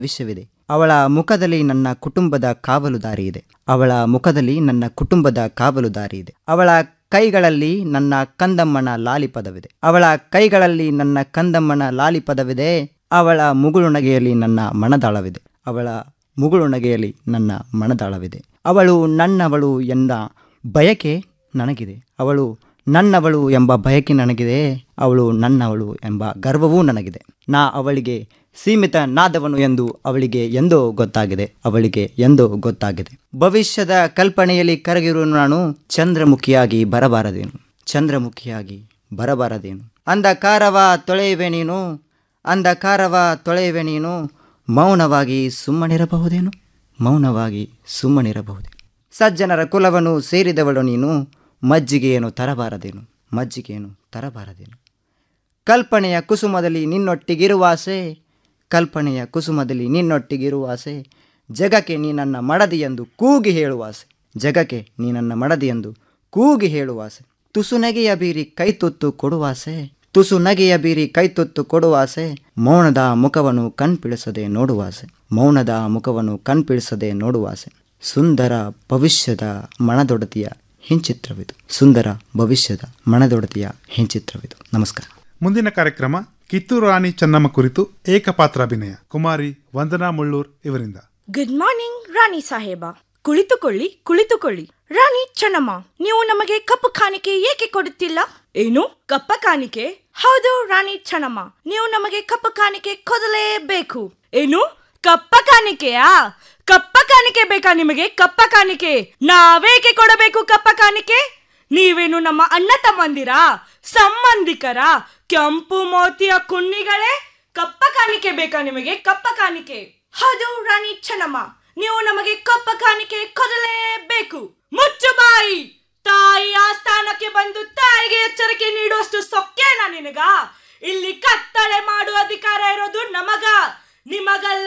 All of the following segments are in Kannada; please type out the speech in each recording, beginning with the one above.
ವಿಷಯವಿದೆ ಅವಳ ಮುಖದಲ್ಲಿ ನನ್ನ ಕುಟುಂಬದ ಕಾವಲುದಾರಿ ಇದೆ ಅವಳ ಮುಖದಲ್ಲಿ ನನ್ನ ಕುಟುಂಬದ ಕಾವಲುದಾರಿ ಇದೆ ಅವಳ ಕೈಗಳಲ್ಲಿ ನನ್ನ ಕಂದಮ್ಮನ ಲಾಲಿಪದವಿದೆ ಅವಳ ಕೈಗಳಲ್ಲಿ ನನ್ನ ಕಂದಮ್ಮನ ಲಾಲಿಪದವಿದೆ ಅವಳ ಮುಗುಳುನಗೆಯಲ್ಲಿ ನನ್ನ ಮನದಾಳವಿದೆ ಅವಳ ಮುಗುಳುನಗೆಯಲ್ಲಿ ನನ್ನ ಮನದಾಳವಿದೆ ಅವಳು ನನ್ನವಳು ಎಂದ ಬಯಕೆ ನನಗಿದೆ ಅವಳು ನನ್ನವಳು ಎಂಬ ಬಯಕೆ ನನಗಿದೆ ಅವಳು ನನ್ನವಳು ಎಂಬ ಗರ್ವವೂ ನನಗಿದೆ ನಾ ಅವಳಿಗೆ ಸೀಮಿತ ನಾದವನು ಎಂದು ಅವಳಿಗೆ ಎಂದೋ ಗೊತ್ತಾಗಿದೆ ಅವಳಿಗೆ ಎಂದೋ ಗೊತ್ತಾಗಿದೆ ಭವಿಷ್ಯದ ಕಲ್ಪನೆಯಲ್ಲಿ ಕರಗಿರುವ ನಾನು ಚಂದ್ರಮುಖಿಯಾಗಿ ಬರಬಾರದೇನು ಚಂದ್ರಮುಖಿಯಾಗಿ ಬರಬಾರದೇನು ಅಂಧಕಾರವ ತೊಳೆಯುವೆ ನೀನು ಅಂಧಕಾರವ ತೊಳೆಯುವೆ ನೀನು ಮೌನವಾಗಿ ಸುಮ್ಮನಿರಬಹುದೇನು ಮೌನವಾಗಿ ಸುಮ್ಮನಿರಬಹುದೇ ಸಜ್ಜನರ ಕುಲವನ್ನು ಸೇರಿದವಳು ನೀನು ಮಜ್ಜಿಗೆಯನ್ನು ತರಬಾರದೇನು ಮಜ್ಜಿಗೆಯನ್ನು ತರಬಾರದೇನು ಕಲ್ಪನೆಯ ಕುಸುಮದಲ್ಲಿ ನಿನ್ನೊಟ್ಟಿಗಿರುವ ಆಸೆ ಕಲ್ಪನೆಯ ಕುಸುಮದಲ್ಲಿ ನಿನ್ನೊಟ್ಟಿಗಿರುವ ಆಸೆ ಜಗಕ್ಕೆ ನೀ ನನ್ನ ಮಡದಿ ಎಂದು ಕೂಗಿ ಹೇಳುವ ಆಸೆ ಜಗಕ್ಕೆ ನೀ ನನ್ನ ಮಡದಿ ಎಂದು ಕೂಗಿ ಹೇಳುವ ಆಸೆ ತುಸು ನಗೆಯ ಬೀರಿ ಕೈತುತ್ತು ಕೊಡುವ ಆಸೆ ತುಸು ನಗೆಯ ಬೀರಿ ಕೈತುತ್ತು ಕೊಡುವ ಆಸೆ ಮೌನದ ಮುಖವನ್ನು ಕಣ್ಪಿಳಿಸದೆ ನೋಡುವ ಆಸೆ ಮೌನದ ಮುಖವನ್ನು ಕಣ್ಪಿಳಿಸದೆ ನೋಡುವ ಆಸೆ ಸುಂದರ ಭವಿಷ್ಯದ ಮನದೊಡತಿಯ ಹಿಂಚಿತ್ರವಿದು ಸುಂದರ ಭವಿಷ್ಯದ ಮನದೊಡತಿಯ ಹಿಂಚಿತ್ರವಿದು ನಮಸ್ಕಾರ ಮುಂದಿನ ಕಾರ್ಯಕ್ರಮ ಕಿತ್ತೂರು ರಾಣಿ ಚೆನ್ನಮ್ಮ ಕುರಿತು ಏಕಪಾತ್ರಾಭಿನಯ ಕುಮಾರಿ ವಂದನಾ ಮುಳ್ಳೂರ್ ಇವರಿಂದ ಗುಡ್ ಮಾರ್ನಿಂಗ್ ರಾಣಿ ಸಾಹೇಬ ಕುಳಿತುಕೊಳ್ಳಿ ಕುಳಿತುಕೊಳ್ಳಿ ರಾಣಿ ಚೆನ್ನಮ್ಮ ನೀವು ನಮಗೆ ಕಪ್ಪು ಕಾಣಿಕೆ ಏಕೆ ಕೊಡುತ್ತಿಲ್ಲ ಏನು ಕಪ್ಪ ಕಾಣಿಕೆ ಹೌದು ರಾಣಿ ಚೆನ್ನಮ್ಮ ನೀವು ನಮಗೆ ಕಪ್ಪು ಕಾಣಿಕೆ ಕೊಡಲೇಬೇಕು ಏನು ಕಪ್ಪ ಕಾಣಿಕೆಯಾ ಕಪ್ಪ ಕಾಣಿಕೆ ಬೇಕಾ ನಿಮಗೆ ಕಪ್ಪ ಕಾಣಿಕೆ ನಾವೇಕೆ ಕೊಡಬೇಕು ಕಪ್ಪ ಕಾಣಿಕೆ ನೀವೇನು ನಮ್ಮ ಅಣ್ಣ ತಮ್ಮಂದಿರಾ ಸಂಬಂಧಿಕರ ಕೆಂಪು ಮೋತಿಯ ಕುಣ್ಣಿಗಳೇ ಕಪ್ಪ ಕಾಣಿಕೆ ಬೇಕಾ ನಿಮಗೆ ಕಪ್ಪ ಕಾಣಿಕೆ ಹೌದು ರಾಣಿ ಚೆನ್ನಮ್ಮ ನೀವು ನಮಗೆ ಕಪ್ಪ ಕಾಣಿಕೆ ಕೊಡಲೇಬೇಕು ಮುಚ್ಚು ಬಾಯಿ ತಾಯಿ ಆಸ್ಥಾನಕ್ಕೆ ಬಂದು ತಾಯಿಗೆ ಎಚ್ಚರಿಕೆ ನೀಡುವಷ್ಟು ಸೊಕ್ಕೇನಾ ನಿನಗ ಇಲ್ಲಿ ಕತ್ತಳೆ ಮಾಡುವ ಅಧಿಕಾರ ಇರೋದು ನಮಗ ನಿಮಗಲ್ಲ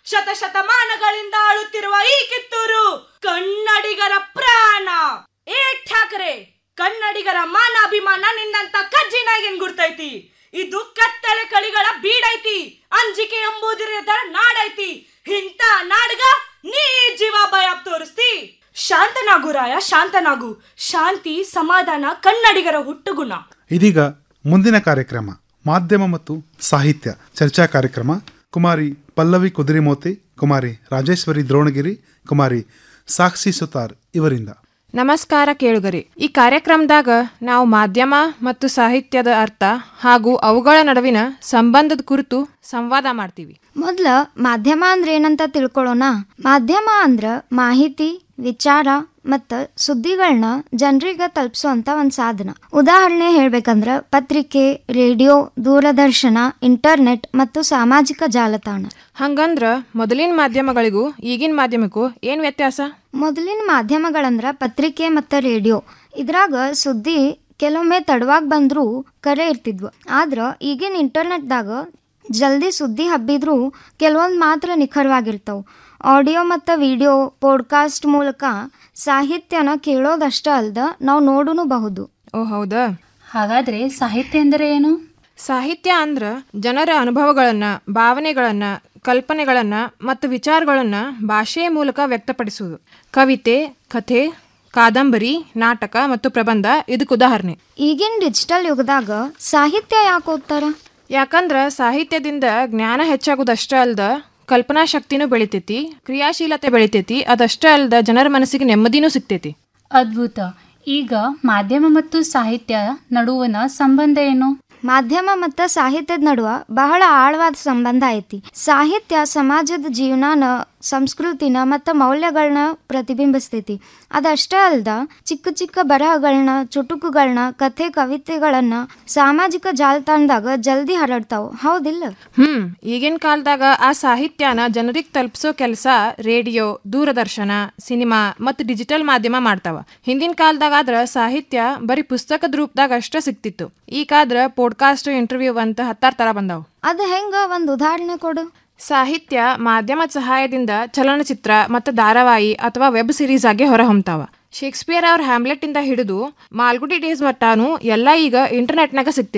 ಶತಶತಮಾನಗಳಿಂದ ಆಳುತ್ತಿರುವ ಈ ಕಿತ್ತೂರು ಕನ್ನಡಿಗರ ಪ್ರಾಣ ಏ ಠಾಕರೆ ಕನ್ನಡಿಗರ ಮಾನಾಭಿಮಾನ ನಿನ್ನಂತ ಕಜ್ಜಿನಾಗೇನ್ ಗುರ್ತೈತಿ ಇದು ಕತ್ತಳೆ ಕಳಿಗಳ ಬೀಡೈತಿ ಅಂಜಿಕೆ ಎಂಬುದಿರದ ನಾಡೈತಿ ಇಂಥ ನಾಡ್ಗ ನೀ ಜೀವ ಭಯ ತೋರಿಸ್ತಿ ಶಾಂತನಾಗು ರಾಯ ಶಾಂತನಾಗು ಶಾಂತಿ ಸಮಾಧಾನ ಕನ್ನಡಿಗರ ಹುಟ್ಟುಗುಣ ಇದೀಗ ಮುಂದಿನ ಕಾರ್ಯಕ್ರಮ ಮಾಧ್ಯಮ ಮತ್ತು ಸಾಹಿತ್ಯ ಚರ್ಚಾ ಕಾರ್ಯಕ್ರಮ ಕುಮಾರಿ ಪಲ್ಲವಿ ಕುದುರೆಮೋತಿ ಕುಮಾರಿ ರಾಜೇಶ್ವರಿ ದ್ರೋಣಗಿರಿ ಕುಮಾರಿ ಸಾಕ್ಷಿ ಸುತಾರ್ ಇವರಿಂದ ನಮಸ್ಕಾರ ಕೇಳುಗರಿ ಈ ಕಾರ್ಯಕ್ರಮದಾಗ ನಾವು ಮಾಧ್ಯಮ ಮತ್ತು ಸಾಹಿತ್ಯದ ಅರ್ಥ ಹಾಗೂ ಅವುಗಳ ನಡುವಿನ ಸಂಬಂಧದ ಕುರಿತು ಸಂವಾದ ಮಾಡ್ತೀವಿ ಮೊದ್ಲ ಮಾಧ್ಯಮ ಅಂದ್ರೆ ಏನಂತ ತಿಳ್ಕೊಳ್ಳೋಣ ಮಾಧ್ಯಮ ಅಂದ್ರ ಮಾಹಿತಿ ವಿಚಾರ ಮತ್ತ ಸುದ್ದಿಗಳನ್ನ ಜನರಿಗೆ ತಲುಪಿಸುವಂತ ಒಂದ್ ಸಾಧನ ಉದಾಹರಣೆ ಹೇಳ್ಬೇಕಂದ್ರ ಪತ್ರಿಕೆ ರೇಡಿಯೋ ದೂರದರ್ಶನ ಇಂಟರ್ನೆಟ್ ಮತ್ತು ಸಾಮಾಜಿಕ ಜಾಲತಾಣ ಹಂಗಂದ್ರ ಮೊದಲಿನ ಮಾಧ್ಯಮಗಳಿಗೂ ಈಗಿನ ಮಾಧ್ಯಮಕ್ಕೂ ಏನ್ ವ್ಯತ್ಯಾಸ ಮೊದಲಿನ ಮಾಧ್ಯಮಗಳಂದ್ರ ಪತ್ರಿಕೆ ಮತ್ತು ರೇಡಿಯೋ ಇದ್ರಾಗ ಸುದ್ದಿ ಕೆಲವೊಮ್ಮೆ ತಡವಾಗಿ ಬಂದರೂ ಕರೆ ಇರ್ತಿದ್ವು ಆದ್ರೆ ಈಗಿನ ಇಂಟರ್ನೆಟ್ದಾಗ ಜಲ್ದಿ ಸುದ್ದಿ ಹಬ್ಬಿದ್ರೂ ಕೆಲವೊಂದು ಮಾತ್ರ ನಿಖರವಾಗಿರ್ತಾವೆ ಆಡಿಯೋ ಮತ್ತು ವಿಡಿಯೋ ಪಾಡ್ಕಾಸ್ಟ್ ಮೂಲಕ ಸಾಹಿತ್ಯನ ಕೇಳೋದಷ್ಟ ಅಲ್ದ ನಾವು ನೋಡೂಬಹುದು ಓ ಹೌದಾ ಹಾಗಾದ್ರೆ ಸಾಹಿತ್ಯ ಎಂದರೆ ಏನು ಸಾಹಿತ್ಯ ಅಂದ್ರ ಜನರ ಅನುಭವಗಳನ್ನ ಭಾವನೆಗಳನ್ನ ಕಲ್ಪನೆಗಳನ್ನ ಮತ್ತು ವಿಚಾರಗಳನ್ನ ಭಾಷೆಯ ಮೂಲಕ ವ್ಯಕ್ತಪಡಿಸುವುದು ಕವಿತೆ ಕಥೆ ಕಾದಂಬರಿ ನಾಟಕ ಮತ್ತು ಪ್ರಬಂಧ ಇದಕ್ಕೆ ಉದಾಹರಣೆ ಈಗಿನ ಡಿಜಿಟಲ್ ಯುಗದಾಗ ಸಾಹಿತ್ಯ ಯಾಕೆ ಓದ್ತಾರ ಯಾಕಂದ್ರ ಸಾಹಿತ್ಯದಿಂದ ಜ್ಞಾನ ಹೆಚ್ಚಾಗೋದಷ್ಟ ಅಲ್ದ ಕಲ್ಪನಾ ಶಕ್ತಿನೂ ಬೆಳಿತೈತಿ ಕ್ರಿಯಾಶೀಲತೆ ಬೆಳಿತೈತಿ ಅದಷ್ಟೇ ಅಲ್ದ ಜನರ ಮನಸ್ಸಿಗೆ ನೆಮ್ಮದಿನೂ ಸಿಗ್ತೈತಿ ಅದ್ಭುತ ಈಗ ಮಾಧ್ಯಮ ಮತ್ತು ಸಾಹಿತ್ಯ ನಡುವನ ಸಂಬಂಧ ಏನು ಮಾಧ್ಯಮ ಮತ್ತು ಸಾಹಿತ್ಯದ ನಡುವ ಬಹಳ ಆಳವಾದ ಸಂಬಂಧ ಐತಿ ಸಾಹಿತ್ಯ ಸಮಾಜದ ಜೀವನಾನ ಸಂಸ್ಕೃತಿನ ಮತ್ತು ಮೌಲ್ಯಗಳನ್ನ ಪ್ರತಿಬಿಂಬಿಸ್ತೈತಿ ಅದಷ್ಟೇ ಅಲ್ದ ಚಿಕ್ಕ ಚಿಕ್ಕ ಬರಹಗಳನ್ನ ಚುಟುಕುಗಳನ್ನ ಕಥೆ ಕವಿತೆಗಳನ್ನ ಸಾಮಾಜಿಕ ಜಾಲತಾಣದಾಗ ಜಲ್ದಿ ಹರಡ್ತಾವ ಹೌದಿಲ್ಲ ಹ್ಮ್ ಈಗಿನ ಕಾಲದಾಗ ಆ ಸಾಹಿತ್ಯನ ಜನರಿಗೆ ತಲುಪಿಸೋ ಕೆಲಸ ರೇಡಿಯೋ ದೂರದರ್ಶನ ಸಿನಿಮಾ ಮತ್ತು ಡಿಜಿಟಲ್ ಮಾಧ್ಯಮ ಮಾಡ್ತಾವ ಹಿಂದಿನ ಕಾಲದಾಗ ಆದ್ರ ಸಾಹಿತ್ಯ ಬರೀ ಪುಸ್ತಕದ ರೂಪದಾಗ ಅಷ್ಟ ಸಿಕ್ತಿತ್ತು ಈಗಾದ್ರ ಪಾಡ್ಕಾಸ್ಟ್ ಇಂಟರ್ವ್ಯೂ ಅಂತ ಹತ್ತಾರು ತರ ಬಂದಾವ ಅದು ಹೆಂಗ ಒಂದು ಉದಾಹರಣೆ ಕೊಡು ಸಾಹಿತ್ಯ ಮಾಧ್ಯಮದ ಸಹಾಯದಿಂದ ಚಲನಚಿತ್ರ ಮತ್ತು ಧಾರಾವಾಹಿ ಅಥವಾ ವೆಬ್ ಸಿರೀಸ್ ಆಗಿ ಹೊರಹೊಮ್ತಾವ ಶೇಕ್ಸ್ಪಿಯರ್ ಅವ್ರ ಹ್ಯಾಮ್ಲೆಟ್ ಇಂದ ಹಿಡಿದು ಮಾಲ್ಗುಡಿ ಡೇಸ್ ಮಟ್ಟಾನು ಎಲ್ಲ ಈಗ ಇಂಟರ್ನೆಟ್ನಾಗ ಸಿಗ್ತೈತಿ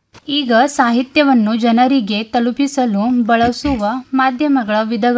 ಈಗ ಸಾಹಿತ್ಯವನ್ನು ಜನರಿಗೆ ತಲುಪಿಸಲು ಬಳಸುವ ಮಾಧ್ಯಮಗಳ ವಿಧಗಳು